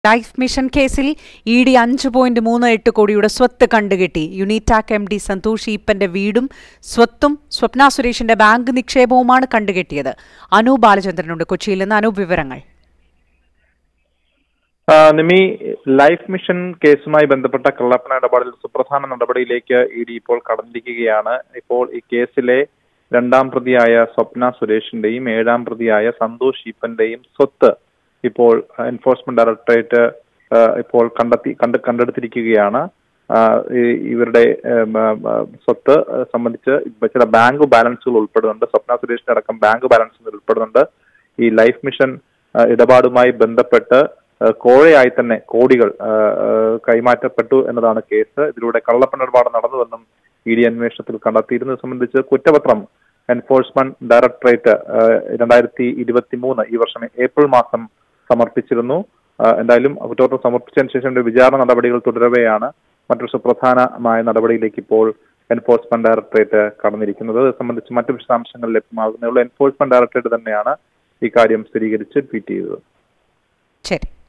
life mission കേസിൽ E D അഞ്ച് point മൂന്ന് എട്ട് കോടിയുടെ സ്വത്ത് കണ്ടുകെട്ടി യുണിറ്റാക് എം ഡി സന്തോഷ് ഈപ്പന്റെ വീടും സ്വത്തും സ്വപ്ന സുരേഷിന്റെ ബാങ്ക് നിക്ഷേപവുമാണ് കണ്ടുകെട്ടിയത് അനൂപ് ബാലചന്ദ്രനുണ്ട് കൊച്ചിയിൽ നിന്ന് അനൂപ് വിവരങ്ങൾ ആ, നിമി ലൈഫ് മിഷൻ കേസുമായി ബന്ധപ്പെട്ട കള്ളപ്പണ ഇടപാടിൽ സുപ്രധാന നടപടിയിലേക്ക് ഇ ഡി ഇപ്പോൾ കടന്നിരിക്കുകയാണ് ഇപ്പോൾ ഈ കേസിലെ രണ്ടാം പ്രതിയായ സ്വപ്ന സുരേഷിന്റെയും ഏഴാം പ്രതിയായ സന്തോഷ് ഈപ്പന്റെയും സ്വത്ത് ഇപ്പോൾ എൻഫോഴ്സ്മെന്റ് ഡയറക്ടറേറ്റ് ആ, ഇപ്പോൾ കണ്ടെത്തി കണ്ട് കണ്ടെടുത്തിരിക്കുകയാണ് ആ, ഈ- ഇവരുടെ ഉം, ആ, സ്വത്ത് സംബന്ധിച്ച് ഇപ്പൊ ചില ബാങ്ക് ബാലൻസുകൾ ഉൾപ്പെടുന്നുണ്ട് സ്വപ്ന സുരേഷിന്റെ അടക്കം ബാങ്ക് ബാലൻസുകൾ ഉൾപ്പെടുന്നുണ്ട് ഈ ലൈഫ് മിഷൻ ആ, ഇടപാടുമായി ബന്ധപ്പെട്ട് ആ, കോഴയായി തന്നെ കോടികൾ ആ, ആ, കൈമാറ്റപ്പെട്ടു എന്നതാണ് കേസ് ഇതിലൂടെ കള്ളപ്പണ ഇടപാട് നടന്നുവെന്നും ഇ ഡി അന്വേഷണത്തിൽ കണ്ടെത്തിയിരുന്നത് സംബന്ധിച്ച് കുറ്റപത്രം എൻഫോഴ്സ്മെന്റ് ഡയറക്ടറേറ്റ് രണ്ടായിരത്തി ഇരുപത്തി മൂന്ന് ഈ വർഷം ഏപ്രിൽ മാസം സമർപ്പിച്ചിരുന്നു ആ, എന്തായാലും കുറ്റപത്രം സമർപ്പിച്ചതിന് ശേഷം ഇതിന്റെ വിചാരണ നടപടികൾ തുടരവെയാണ് മറ്റൊരു സുപ്രധാനമായ നടപടിയിലേക്ക് ഇപ്പോൾ എൻഫോഴ്സ്മെന്റ് ഡയറക്ടറേറ്റ് കടന്നിരിക്കുന്നത് ഇത് സംബന്ധിച്ച് മറ്റു വിശദാംശങ്ങൾ ലഭ്യമാകുന്നേ ഉള്ളൂ എൻഫോഴ്സ്മെന്റ് ഡയറക്ടറേറ്റ് തന്നെയാണ് ഈ കാര്യം സ്ഥിരീകരിച്ച് ട്വീറ്റ് ചെയ്തത് ശരി